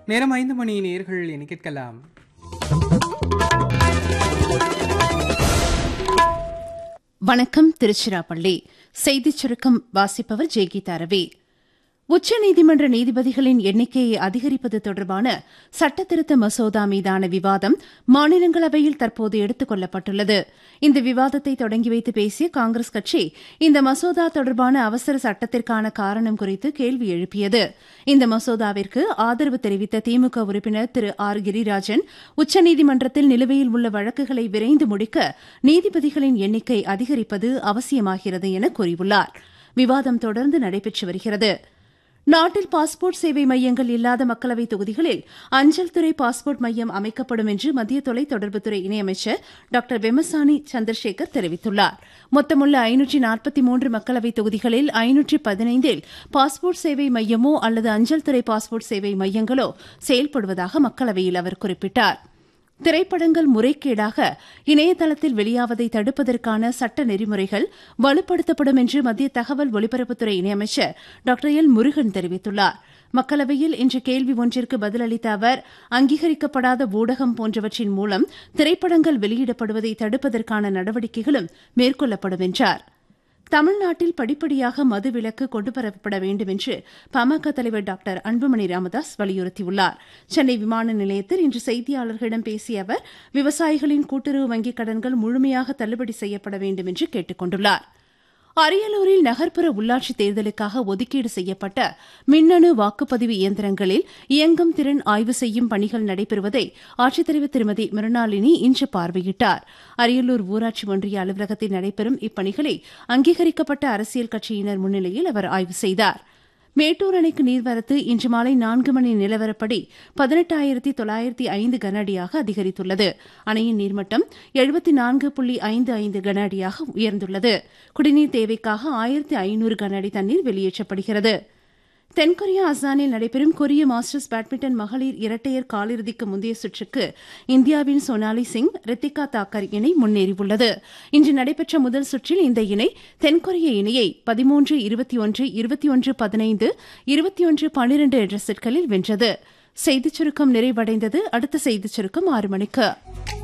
நேரம் ஐந்து மணி நேர்கள் என கேட்கலாம் வணக்கம் திருச்சிராப்பள்ளி செய்திச் சுருக்கம் வாசிப்பவர் ஜெய்கீதா ரவி உச்சநீதிமன்ற நீதிபதிகளின் எண்ணிக்கையை அதிகரிப்பது தொடர்பான சட்டத்திருத்த மசோதா மீதான விவாதம் மாநிலங்களவையில் தற்போது எடுத்துக் கொள்ளப்பட்டுள்ளது இந்த விவாதத்தை தொடங்கி வைத்து பேசிய காங்கிரஸ் கட்சி இந்த மசோதா தொடர்பான அவசர சட்டத்திற்கான காரணம் குறித்து கேள்வி எழுப்பியது இந்த மசோதாவிற்கு ஆதரவு தெரிவித்த திமுக உறுப்பினர் திரு ஆர் கிரிராஜன் உச்சநீதிமன்றத்தில் நிலுவையில் உள்ள வழக்குகளை விரைந்து முடிக்க நீதிபதிகளின் எண்ணிக்கை அதிகரிப்பது அவசியமாகிறது என கூறியுள்ளார் விவாதம் தொடர்ந்து நடைபெற்று வருகிறது நாட்டில் பாஸ்போர்ட் சேவை மையங்கள் இல்லாத மக்களவைத் தொகுதிகளில் அஞ்சல் துறை பாஸ்போர்ட் மையம் அமைக்கப்படும் என்று மத்திய தொலைத்தொடர்புத்துறை இணையமைச்சர் டாக்டர் வெமசானி சந்திரசேகர் தெரிவித்துள்ளார் மொத்தமுள்ள ஐநூற்றி நாற்பத்தி மூன்று மக்களவைத் தொகுதிகளில் ஐநூற்றி பதினைந்தில் பாஸ்போர்ட் சேவை மையமோ அல்லது அஞ்சல் துறை பாஸ்போர்ட் சேவை மையங்களோ செயல்படுவதாக மக்களவையில் அவர் குறிப்பிட்டார் திரைப்படங்கள் முறைகேடாக இணையதளத்தில் வெளியாவதை தடுப்பதற்கான சட்ட நெறிமுறைகள் வலுப்படுத்தப்படும் என்று மத்திய தகவல் ஒலிபரப்புத்துறை இணையமைச்சர் டாக்டர் எல் முருகன் தெரிவித்துள்ளார் மக்களவையில் இன்று கேள்வி ஒன்றிற்கு பதிலளித்த அவர் அங்கீகரிக்கப்படாத ஊடகம் போன்றவற்றின் மூலம் திரைப்படங்கள் வெளியிடப்படுவதை தடுப்பதற்கான நடவடிக்கைகளும் மேற்கொள்ளப்படும் என்றார் தமிழ்நாட்டில் படிப்படியாக மதுவிலக்கு கொண்டுவரப்பட வேண்டும் என்று பாமக தலைவர் டாக்டர் அன்புமணி ராமதாஸ் வலியுறுத்தியுள்ளார் சென்னை விமான நிலையத்தில் இன்று செய்தியாளர்களிடம் பேசிய அவர் விவசாயிகளின் கூட்டுறவு வங்கிக் கடன்கள் முழுமையாக தள்ளுபடி செய்யப்பட வேண்டும் என்று கேட்டுக் கொண்டுள்ளார் அரியலூரில் நகர்ப்புற உள்ளாட்சித் தேர்தலுக்காக ஒதுக்கீடு செய்யப்பட்ட மின்னணு வாக்குப்பதிவு இயந்திரங்களில் இயங்கும் திறன் ஆய்வு செய்யும் பணிகள் நடைபெறுவதை ஆட்சித்தலைவர் திருமதி மிருணாளினி இன்று பார்வையிட்டார் அரியலூர் ஊராட்சி ஒன்றிய அலுவலகத்தில் நடைபெறும் இப்பணிகளை அங்கீகரிக்கப்பட்ட அரசியல் கட்சியினர் முன்னிலையில் அவர் ஆய்வு செய்தார் மேட்டூர் அணைக்கு நீர்வரத்து இன்று மாலை நான்கு மணி நிலவரப்படி பதினெட்டாயிரத்தி தொள்ளாயிரத்தி ஐந்து கன அடியாக அதிகரித்துள்ளது அணையின் நீர்மட்டம் எழுபத்தி நான்கு புள்ளி ஐந்து ஐந்து கன அடியாக உயர்ந்துள்ளது குடிநீர் தேவைக்காக ஆயிரத்தி ஐநூறு கன அடி தண்ணீர் வெளியேற்றப்படுகிறது தென்கொரியா அசானில் நடைபெறும் கொரிய மாஸ்டர்ஸ் பேட்மிண்டன் மகளிர் இரட்டையர் காலிறுதிக்கு முந்தைய சுற்றுக்கு இந்தியாவின் சோனாலி சிங் ரித்திகா தாக்கர் இணை முன்னேறியுள்ளது இன்று நடைபெற்ற முதல் சுற்றில் இந்த இணை தென்கொரிய இணையை பதிமூன்று இருபத்தி ஒன்று இருபத்தி ஒன்று பதினைந்து இருபத்தி ஒன்று பனிரண்டு என்ற செட்களில் வென்றது செய்திச் சுருக்கம் நிறைவடைந்தது அடுத்த செய்திச் சுருக்கம் ஆறு மணிக்கு